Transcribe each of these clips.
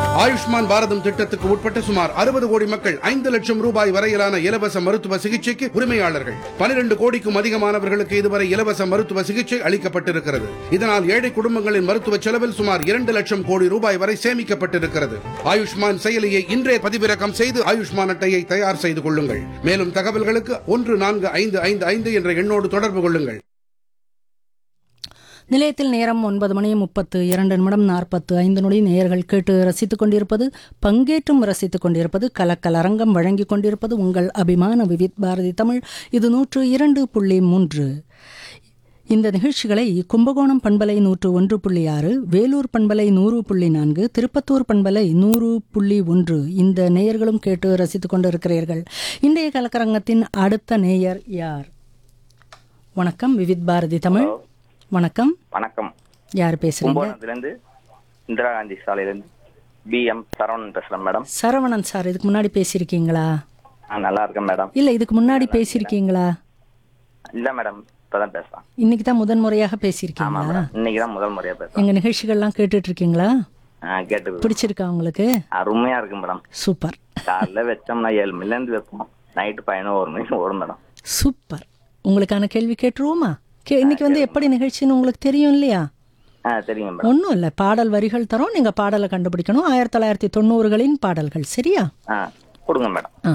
ஆயுஷ்மான் பாரதம் திட்டத்துக்கு உட்பட்ட சுமார் அறுபது கோடி மக்கள் ஐந்து லட்சம் ரூபாய் வரையிலான இலவச மருத்துவ சிகிச்சைக்கு உரிமையாளர்கள் பனிரெண்டு கோடிக்கும் அதிகமானவர்களுக்கு இதுவரை இலவச மருத்துவ சிகிச்சை அளிக்கப்பட்டிருக்கிறது இதனால் ஏழை குடும்பங்களின் மருத்துவ செலவில் சுமார் இரண்டு லட்சம் கோடி ரூபாய் வரை சேமிக்கப்பட்டிருக்கிறது ஆயுஷ்மான் செயலியை இன்றே பதிவிறக்கம் செய்து ஆயுஷ்மான் அட்டையை தயார் செய்து கொள்ளுங்கள் மேலும் தகவல்களுக்கு ஒன்று நான்கு ஐந்து ஐந்து ஐந்து என்ற எண்ணோடு தொடர்பு கொள்ளுங்கள் நிலையத்தில் நேரம் ஒன்பது மணி முப்பத்து இரண்டு நிமிடம் நாற்பத்து ஐந்து நொடி நேயர்கள் கேட்டு ரசித்துக் கொண்டிருப்பது பங்கேற்றும் ரசித்துக் கொண்டிருப்பது கலக்கல் அரங்கம் வழங்கிக் கொண்டிருப்பது உங்கள் அபிமான விவித் பாரதி தமிழ் இது நூற்று இரண்டு புள்ளி மூன்று இந்த நிகழ்ச்சிகளை கும்பகோணம் பண்பலை நூற்று ஒன்று புள்ளி ஆறு வேலூர் பண்பலை நூறு புள்ளி நான்கு திருப்பத்தூர் பண்பலை நூறு புள்ளி ஒன்று இந்த நேயர்களும் கேட்டு ரசித்துக் கொண்டிருக்கிறீர்கள் இன்றைய கலக்கரங்கத்தின் அடுத்த நேயர் யார் வணக்கம் விவித் பாரதி தமிழ் வணக்கம் வணக்கம் யார் பேசுறீங்க கும்பகோணத்துலேருந்து இந்திரா காந்தி சாலையிலேருந்து பி எம் சரவணன் பேசுகிறேன் மேடம் சரவணன் சார் இதுக்கு முன்னாடி பேசியிருக்கீங்களா ஆ நல்லா இருக்கேன் மேடம் இல்ல இதுக்கு முன்னாடி பேசியிருக்கீங்களா இல்லை மேடம் இப்போ தான் பேசுகிறேன் இன்னைக்கு தான் முதன் முறையாக ஆமாம் பேசியிருக்கீங்களா மேடம் இன்னைக்கு தான் முதல் முறையாக பேசுகிறேன் எங்க நிகழ்ச்சிகள்லாம் கேட்டுட்டு இருக்கீங்களா ஆ கேட்டு பிடிச்சிருக்கா உங்களுக்கு அருமையாக இருக்கு மேடம் சூப்பர் காலைல வச்சோம்னா ஏழு மணிலேருந்து வைப்போம் நைட்டு பதினோரு மணிக்கு ஓடும் மேடம் சூப்பர் உங்களுக்கான கேள்வி கேட்டுருவோமா கே இன்னைக்கு வந்து எப்படி நிகழ்ச்சின்னு உங்களுக்கு தெரியும் இல்லையா ஆ சரிங்க மேடம் ஒன்றும் இல்லை பாடல் வரிகள் தரோம் நீங்கள் பாடலை கண்டுபிடிக்கணும் ஆயிரத்தி தொள்ளாயிரத்தி தொண்ணூறுகளின் பாடல்கள் சரியா ஆ கொடுங்க மேடம் ஆ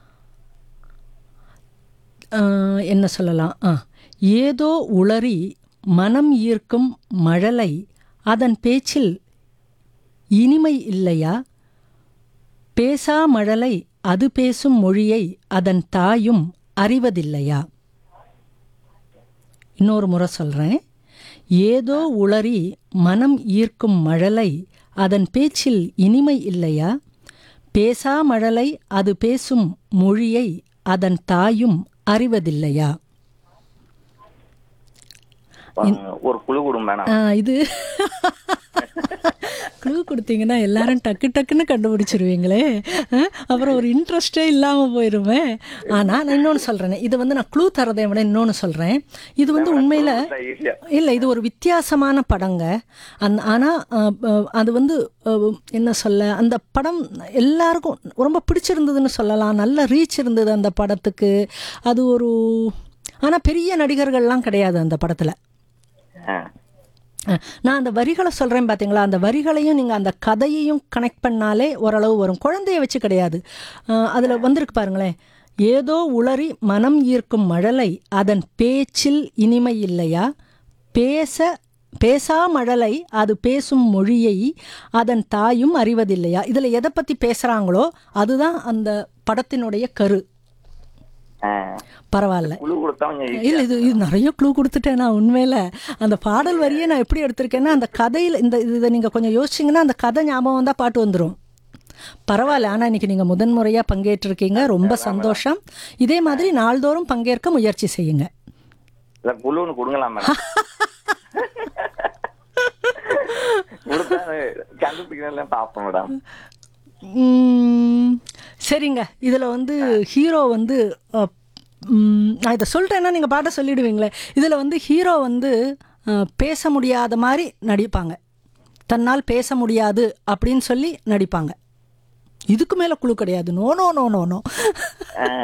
ஆ, என்ன சொல்லலாம் ஆ ஏதோ உளறி மனம் ஈர்க்கும் மழலை அதன் பேச்சில் இனிமை இல்லையா பேசா மழலை அது பேசும் மொழியை அதன் தாயும் அறிவதில்லையா இன்னொரு முறை சொல்றேன் ஏதோ உளறி மனம் ஈர்க்கும் மழலை அதன் பேச்சில் இனிமை இல்லையா பேசா மழலை அது பேசும் மொழியை அதன் தாயும் அறிவதில்லையா ஒரு குழு கொடுங்க மேடம் ஆ, இது க்ளூ கொடுத்தீங்கன்னா எல்லாரும் டக்கு டக்குன்னு கண்டுபிடிச்சிருவீங்களே ஆ, அப்புறம் ஒரு இன்ட்ரெஸ்டே இல்லாமல் போயிருமே ஆனால் நான் இன்னொன்று சொல்கிறேன் இது வந்து நான் க்ளூ தரதை விட இன்னொன்று சொல்கிறேன் இது வந்து உண்மையில் ஈஸியா இல்லை இது ஒரு வித்தியாசமான படங்க அந் ஆனால் அது வந்து அஹ், என்ன சொல்ல அந்த படம் எல்லாருக்கும் ரொம்ப பிடிச்சிருந்ததுன்னு சொல்லலாம் நல்ல ரீச் இருந்தது அந்த படத்துக்கு அது ஒரு ஆனால் பெரிய நடிகர்கள்லாம் கிடையாது அந்த படத்தில் ஆ அஹ், நான் அந்த வரிகளை சொல்கிறேன் பார்த்தீங்களா அந்த வரிகளையும் நீங்கள் அந்த கதையையும் கனெக்ட் பண்ணாலே ஓரளவு வரும் குழந்தைய வச்சு கிடையாது அதில் வந்திருக்கு பாருங்களேன் ஏதோ உளறி மனம் ஈர்க்கும் மழலை அதன் பேச்சில் இனிமை இல்லையா பேச பேசா மழலை அது பேசும் மொழியை அதன் தாயும் அறிவதில்லையா இதில் எதை பற்றி பேசுகிறாங்களோ அதுதான் அந்த படத்தினுடைய கரு ஆ பரவாயில்ல குழு கொடுத்தா கொஞ்சம் easy. இல்ல இது இது நிறைய க்ளூ கொடுத்துட்டேன் நான் உண்மையில அந்த பாடல் வரியை நான் எப்படி எடுத்திருக்கேன்னா அந்த கதையில் இந்த இதை நீங்க கொஞ்சம் யோசிச்சீங்கன்னா அந்த கதை ஞாபகம் வந்தா பாட்டு வந்துடும் பரவாயில்ல ஆனா இன்னைக்கு நீங்க முதன்முறையா பங்கேற்றிருக்கீங்க ரொம்ப சந்தோஷம் இதே மாதிரி நாள்தோறும் பங்கேற்க முயற்சி செய்யுங்க இல்ல குழுன்னு கொடுங்களா மேடம் கொடுத்தா கண்டுபிடிக்கிறேன் பார்ப்போம் மேடம் உம், சரிங்க இதுல வந்து ஹீரோ வந்து அஹ், உம், நான் இதை சொல்லிட்டேன்னா நீங்க பாட்டை சொல்லிடுவீங்களே இதுல வந்து ஹீரோ வந்து அஹ், பேச முடியாத மாதிரி நடிப்பாங்க தன்னால் பேச முடியாது அப்படின்னு சொல்லி நடிப்பாங்க இதுக்கு மேல குழு கிடையாது no no no no no